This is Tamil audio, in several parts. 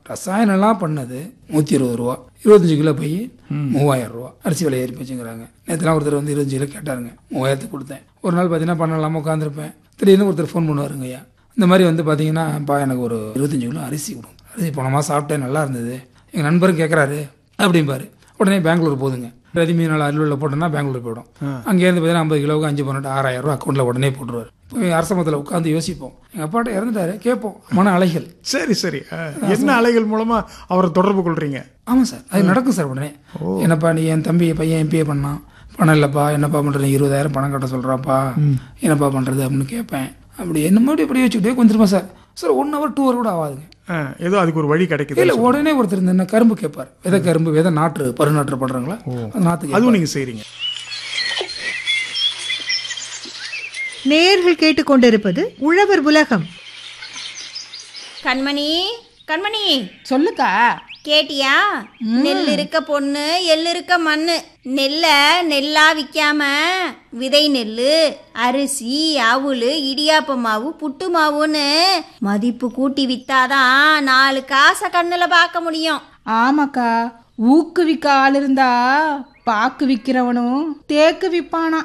ரசாயனம்லாம் பண்ணது நூற்றி இருபது ரூபா இருபத்தஞ்சு கிலோ போய் மூவாயிரம் ரூபா அரிசி விலை ஏறி போச்சுங்கிறாங்க நேற்றுலாம் ஒருத்தர் வந்து இருபத்தஞ்சு கிலோ கேட்டாருங்க மூவாயிரத்துக்கு கொடுத்தேன் ஒரு நாள் பார்த்தீங்கன்னா பண்ணலாம உட்காந்துருப்பேன் திடீர்னு ஒருத்தர் ஃபோன் பண்ணுவாருங்க ஐயா இந்த மாதிரி வந்து பார்த்தீங்கன்னா பா எனக்கு ஒரு இருபத்தஞ்சு கிலோ அரிசி கொடுங்க அரிசி போன மாதம் சாப்பிட்டேன் நல்லா இருந்தது எங்கள் நண்பரும் கேட்குறாரு அப்படிம்பாரு உடனே பெங்களூர் போதுங்க பிரதிமி நாள் அலுவலில் போட்டோம்னா பெங்களூர் போயிடும் அங்கேருந்து பார்த்தீங்கன்னா ஐம்பது கிலோவுக்கு அஞ்சு பன்னெண்டு ஆறாயிரம் ரூபா அக்கௌண்ட்டில் உடனே போட்டுருவார் இப்போ அரசமத்தில் உட்காந்து யோசிப்போம் எங்கள் அப்பாட்ட இறந்துட்டாரு கேட்போம் மன அலைகள் சரி சரி ஆ, என்ன அலைகள் மூலமா அவரை தொடர்பு கொள்றீங்க ஆமாம் சார் அது நடக்கும் சார் உடனே என்னப்பா நீ என் தம்பி பையன் எம்பிஏ பண்ணான் பணம் இல்லைப்பா என்னப்பா பண்ணுறது இருபதாயிரம் பணம் கட்ட சொல்கிறாப்பா என்னப்பா பண்ணுறது அப்படின்னு கேட்பேன் அப்படி என்ன மாதிரி இப்படி வச்சுக்கிட்டே கொஞ்சமா sir sir one hour two hour கூட ஆகாதுங்க ஆ, ஏதோ அதுக்கு ஒரு வழி கிடைக்குது இல்லை உடனே ஒருத்தர் இந்த என்ன கரும்பு கேட்பார் விதை கரும்பு விதை நாற்று பருநாற்று பண்ணுறாங்களா அந்த நாற்று அதுவும் நீங்க செய்றீங்க நேயர்கள் கேட்டுக்கொண்டிருப்பது உழவர் உலகம் கண்மணி கண்மணி சொல்லுக்கா கேட்டியா நெல் இருக்க பொண்ணு எள் இருக்க மண்ணு நெல்லை நெல்லா விற்காம விதை நெல்லு அரிசி அவுளு இடியாப்ப மாவு புட்டு மாவுன்னு மதிப்பு கூட்டி வித்தாதான் நாலு காசை கண்ணுல பார்க்க முடியும் ஆமாக்கா ஊக்குவிக்க ஆள் இருந்தா பாக்கு விக்கிறவனும் தேக்கு விப்பானா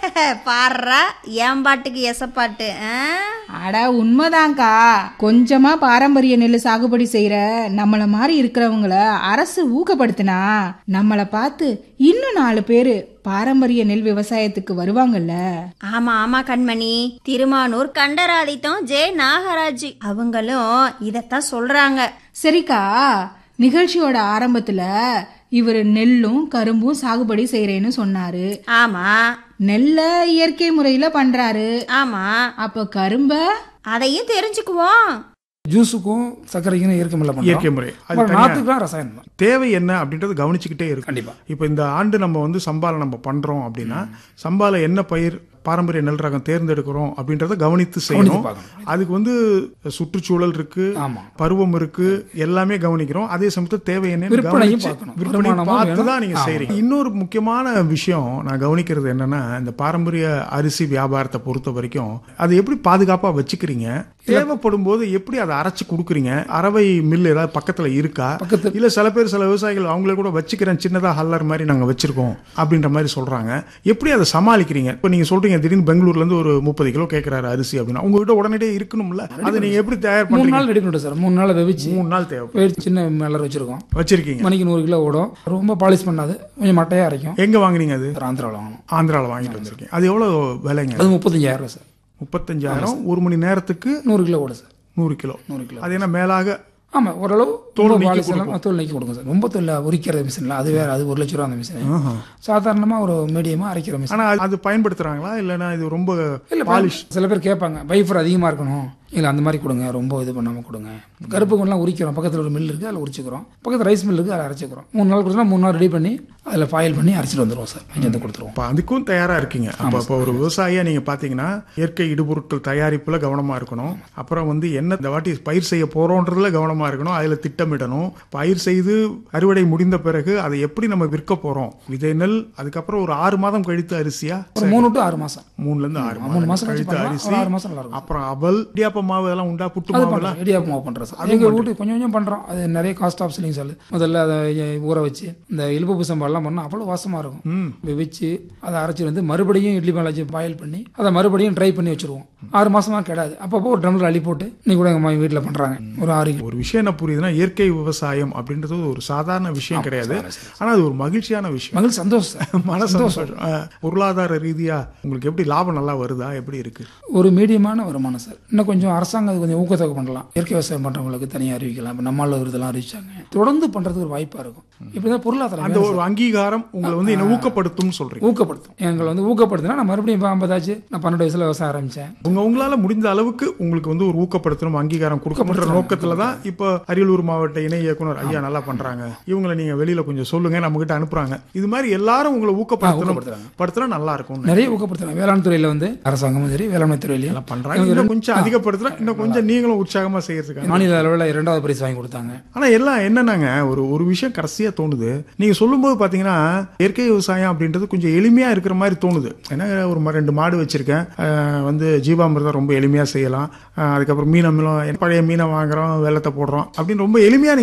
பாடுறா என் பாட்டுக்கு எசப்பாட்டு ஆ? அட உண்மைதான்க்கா கொஞ்சமா பாரம்பரிய நெல் சாகுபடி செய்யற நம்மள மாதிரி இருக்கிறவங்கள அரசு ஊக்கப்படுத்தினா நம்மள பார்த்து இன்னும் நாலு பேரு பாரம்பரிய நெல் விவசாயத்துக்கு வருவாங்கல்ல ஆமா ஆமா கண்மணி திருமானூர் கண்டராதித்தம் ஜே நாகராஜ் அவங்களும் இதத்தான் சொல்றாங்க சரிக்கா நிகழ்ச்சியோட ஆரம்பத்துல இவர் நெல்லும் கரும்பும் சாகுபடி செய்யறேன்னு சொன்னாரு ஆமா நெல்ல இயற்கை முறையில பண்றாரு ஆமா அப்ப கரும்ப அதையும் தெரிஞ்சுக்குவோம் ஜூஸுக்கும் சர்க்கரைக்கும் இயற்கை முறையில் பண்ணுறோம் இயற்கை முறை அது அப்புறம் தனியா நாற்றுக்குலாம் ரசாயனம் தான் தேவை என்ன அப்படின்றது கவனிச்சுக்கிட்டே இருக்கு கண்டிப்பா. இப்போ இந்த ஆண்டு நம்ம வந்து சம்பாலை நம்ம பண்றோம் அப்படின்னா சம்பாலை என்ன பயிர் பாரம்பரிய நெல் ரகம் தேர்ந்தெடுக்கிறோம் அப்படின்றத கவனித்து செய்யணும் பார்க்கணும். அதுக்கு வந்து சுற்றுச்சூழல் இருக்கு ஆமா. பருவம் இருக்கு எல்லாமே கவனிக்கிறோம் அதே சமயத்தில் தேவை என்னன்னு விற்பனையும் கவனிச்சு, பார்க்கணும். விற்பனையும் வருமானமும் பார்த்து வேணும். தான் நீங்க ஆமா. செய்றீங்க இன்னொரு முக்கியமான விஷயம் நான் கவனிக்கிறது என்னன்னா இந்த பாரம்பரிய அரிசி வியாபாரத்தை பொறுத்த வரைக்கும் அதை எப்படி பாதுகாப்பா வச்சுக்கிறீங்க தேவைப்படும் போது எப்படி அதை அரைச்சு கொடுக்குறீங்க அரவை மில் ஏதாவது பக்கத்துல இருக்கா பக்கத்துல- இல்ல சில பேர் சில விவசாயிகள் அவங்களே கூட வச்சுக்கிறேன் சின்னதா ஹல்லர் மாதிரி நாங்க வச்சிருக்கோம் அப்படின்ற மாதிரி சொல்றாங்க எப்படி அதை சமாளிக்கிறீங்க இப்ப நீங்க சொல்றீங்க திடீர்னு பெங்களூர்ல இருந்து ஒரு முப்பது கிலோ கேட்கிறாரு அரிசி அப்படின்னா உங்ககிட்ட உடனடியே இருக்கணும்ல அதை நீங்க எப்படி தயார் மூணு பண்றீங்க நாள் ரெடி பண்ணிட்டோம் சார் மூணு நாள் வெவிச்சு மூணு நாள் தேவை போயிட்டு சின்ன மிளர் வச்சிருக்கோம் வச்சிருக்கீங்க மணிக்கு நூறு கிலோ ஓடும் ரொம்ப பாலிஷ் பண்ணாது கொஞ்சம் மட்டையாக அரைக்கும் எங்க வாங்குனீங்க அது சார் ஆந்திராவில் வாங்கணும் ஆந்திரால வாங்கிட்டு வந்திருக்கீங்க அது எவ்வளவு விலைங்க அது முப்பத்தஞ்சாயிரம் ரூபா சார் முப்பத்தஞ்சாயிரம் ஒரு மணி நேரத்துக்கு நூறு கிலோ ஓடும் சார் நூறு கிலோ நூறு கிலோ அது என்ன மேலாக ஆமாம் ஓரளவு தோல் ரொம்ப நீக்கி பாலிஷ் எல்லாம் தோல் நீக்கி கொடுக்கும் சார் ரொம்ப தோல் உரிக்கிற மிஷினில் அது வேற அது ஒரு லட்ச ரூபா அந்த மிஷின் சாதாரணமாக ஒரு மீடியமாக அரைக்கிற மிஷின் ஆனா அது- அது பயன்படுத்துறாங்களா இல்லைன்னா இது ரொம்ப இல்லை பாலிஷ் சில பேர் கேட்பாங்க பைஃபர் அதிகமாக இருக்கணும் இல்லை அந்த மாதிரி கொடுங்க ரொம்ப இது பண்ணாமல் கொடுங்க கருப்பு கொண்டெல்லாம் உரிக்கிறோம் பக்கத்தில் ஒரு மில் இருக்குது அதில் உரிச்சுக்கிறோம் பக்கத்தில் ரைஸ் மில் இருக்குது அதில் அரைச்சிக்கிறோம் மூணு நாள் கொடுத்தா மூணு நாள் ரெடி பண்ணி அதில் ஃபாயில் பண்ணி அரைச்சிட்டு வந்துடுவோம் சார் கொஞ்சம் வந்து கொடுத்துருவோம் அப்ப அதுக்கும் தயாரா இருக்கீங்க அப்ப அப்ப ஒரு விவசாயியா நீங்க பாத்தீங்கன்னா இயற்கை இடுபொருட்கள் தயாரிப்புல கவனமா இருக்கணும் அப்புறம் வந்து என்ன இந்த வாட்டி பயிர் செய்ய போறோன்றதுல கவனமா இருக்கணும் அதுல திட்டமிடணும் பயிர் செய்து அறுவடை முடிந்த பிறகு அதை எப்படி நம்ம விற்க போறோம் விதை நெல் அதுக்கப்புறம் ஒரு ஆறு மாதம் கழித்து அரிசியா ஒரு மூணு டு ஆறு மாதம் மூணுல இருந்து ஆறு மூணு மாசம் கழிச்சு கழித்து பண்ணலாம். அரிசி ஒரு ஆறு மாசம் நல்லா இருக்கும். அப்புறம் அவல் இடியாப்ப மாவு அதெல்லாம் உண்டா புட்டு அது மாவு பண்ணுறோம் இடியாப்பு மாவு பண்ணுறோம் சார் எங்கள் வீட்டுக்கு கொஞ்சம் கொஞ்சம் பண்ணுறோம் அது நிறைய காஸ்ட் ஆஃப் செல்லிங் சார் முதல்ல அதை எ- ஊற வச்சு இந்த இலுப்பு சம்பாலாம் பண்ணால் அவ்வளோ வாசமாக இருக்கும் வெவிச்சு அதை அரைச்சி வந்து மறுபடியும் இட்லி மேலே வச்சு பாயில் பண்ணி அதை மறுபடியும் ட்ரை பண்ணி வச்சிருவோம் ஆறு மாசமா கிடாது அப்பப்போ ஒரு ட்ரம்ல அள்ளி போட்டு இன்னைக்கு கூட எங்கள் அம்மா வீட்டில் பண்ணுறாங்க ஒரு ஆறு கிலோ ஒரு விஷயம் என்ன புரியுதுன்னா இயற்கை விவசாயம் அப்படின்றது ஒரு சாதாரண விஷயம் கிடையாது ஆனா அது ஒரு மகிழ்ச்சியான விஷயம் மகள் சந்தோஷம் சார் மன சந்தோஷம் ஆ, பொருளாதார ரீதியா உங்களுக்கு எப்படி லாபம் நல்லா வருதா எப்படி இருக்கு ஒரு மீடியமான வருமானம் சார் இன்னும் கொஞ்சம் அரசாங்கம் அது கொஞ்சம் ஊக்கத்தொகை பண்ணலாம் இயற்கை விவசாயம் பண்ணுறவங்களுக்கு தனியாக அறிவிக்கலாம் இப்போ நம்மளால் விருதெல்லாம் அறிவிச்சாங்க தொடர்ந்து பண்ணுறதுக்கு ஒரு வாய்ப்பாக இருக்கும் இப்படி தான் பொருளாதாரம் அந்த ஒரு அங்கீகாரம் உங்களை வந்து என்ன ஊக்கப்படுத்தும் சொல்றீங்க ஊக்கப்படுத்தும் எங்களை வந்து ஊக்கப்படுத்தினா நான் மறுபடியும் இப்போ ஐம்பதாச்சு நான் பன்னெண்டு வயசுல விவசாயம் ஆரம்பித்தேன் உங்க உங்களால முடிந்த அளவுக்கு உங்களுக்கு வந்து ஒரு ஊக்கப்படுத்தணும் அங்கீகாரம் கொடுக்கப்படுற நோக்கத்துல தான் இப்போ அரியலூர் மாவட்ட இணை இயக்குனர் ஐயா நல்லா பண்றாங்க இவங்களை நீங்க வெளியில கொஞ்சம் சொல்லுங்க நம்ம கிட்ட அனுப்புறாங்க இது மாதிரி எல்லாரும் உங்களை ஊக்கப்படுத்தணும் ஊக்கப்படுத்துறாங்க. படுத்தினா நல்லா இருக்கும் நிறைய ஊக்கப்படுத்துறாங்க வேளாண் துறையில் வந்து அரசாங்கமும் சரி வேளாண்மை துறையிலையும் பண்றாங்க இன்னும் கொஞ்சம் அதிகப்படுத்தினா இன்னும் கொஞ்சம் நீங்களும் உற்சாகமா செய்யறதுக்காக மாநில அளவில் இரண்டாவது பரிசு வாங்கி கொடுத்தாங்க ஆனா எல்லாம் என்னன்னாங்க ஒரு ஒரு விஷயம் கடைசியா தோணுது நீங்க சொல்லும்போது பாத்தீங்கன்னா இயற்கை விவசாயம் அப்படின்றது கொஞ்சம் எளிமையா இருக்கிற மாதிரி தோணுது ஏன்னா ஒரு ம- ரெண்டு மாடு வச்சிருக்கேன் அஹ் வந்து ஜீவாமிர்தம் ரொம்ப எளிமையா செய்யலாம் அஹ் அதுக்கப்புறம் மீன் அமிலம் பழைய மீனை வாங்குறோம் வெள்ளத்தை போடுறோம் அப்படின்னு ரொம்ப எளிமையா